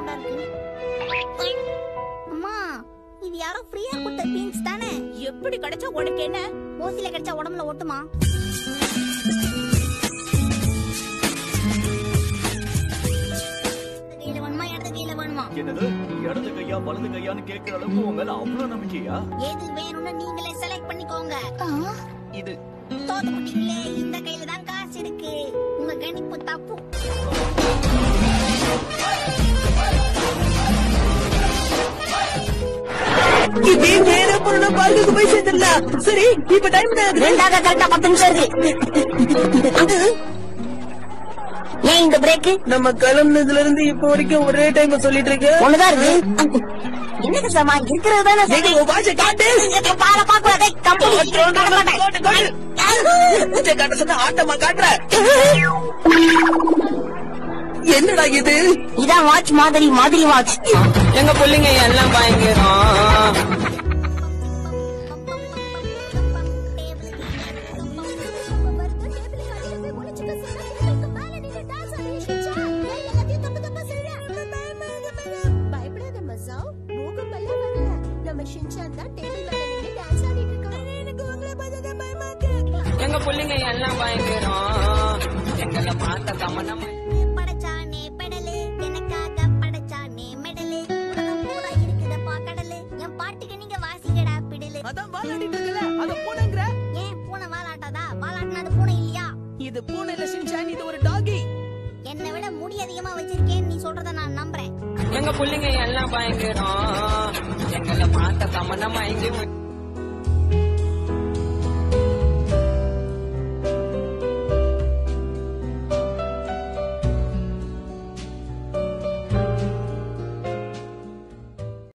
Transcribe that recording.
சவுண்டா இருக்கு அம்மா இது யாரோ ஃப்ரீயா கொடுத்த பீன்ஸ் தானே எப்படி கிடைச்சா உனக்கு என்ன ஓசில கிடைச்சா உடம்புல ஒட்டுமா கையில வேணுமா இடது கையில வேணுமா என்னது இடது கையா வலது கையான்னு கேட்கிற அளவுக்கு உன் மேல அவ்வளவு நம்பிக்கையா எது வேணும்னு நீங்களே செலக்ட் பண்ணிக்கோங்க இது தோத்து முட்டிங்களே இந்த கையில தான் காசு இருக்கு உங்க கணிப்பு தப்பு இதே நேர பொருளை பார்க்க போய் சேர்ந்துடலாம் சரி இப்ப டைம் ரெண்டாக கரெக்டா பத்து நிமிஷம் இருக்கு ஏன் இந்த பிரேக் நம்ம கிளம்புனதுல இருந்து இப்ப வரைக்கும் ஒரே டைம் சொல்லிட்டு இருக்க ஒண்ணுதான் இருக்கு என்னங்க சாமா இருக்கிறது தானே டேய், உன் வாட்சை காட்டு பார பாக்கூடாது கம்பெனி காட்டு, காட்டு. வாட்சை காட்ட சொன்னா ஆட்டமா காட்டுற என்னடா இது இதான் வாட்ச் மாதிரி மாதிரி வாட்ச் எங்க பிள்ளைங்க எல்லாம் பயங்கரம் பயப்படாத மசா பூகம்பம் எல்லாம் வரல நம்ம ஷின்சான் தான் டேபிள் மேல நின்னு டான்ஸ் ஆடிட்டு இருக்கான் எனக்கு உங்களை பார்த்தா தான் பயமா இருக்கு எங்க பிள்ளைங்க எல்லாம் பயங்கரம் எங்களை பார்த்த கமனம் படைச்சானே பெடலு எனக்காக படைச்சானே மெடலு உலகம் பூரா இருக்குதப்பா கடலு என் பாட்டுக்கு நீங்க வாசிக்கடா பிடலு அதான் வாலாடிட்டு இருக்கல அத பூனைங்கிற ஏன் பூனை வாலாட்டாதா வாலாட்டினா அது பூனை இல்லையா இது பூனை இல்ல சின்சான் இது ஒரு டாகி என்னை விட முடி அதிகமா வச்சிருக்கேன்னு நீ சொல்றத நான் நம்புறேன் எங்க பிள்ளைங்க எல்லாம் பயங்கரம் எங்களை பார்த்த கமனம் மயங்கி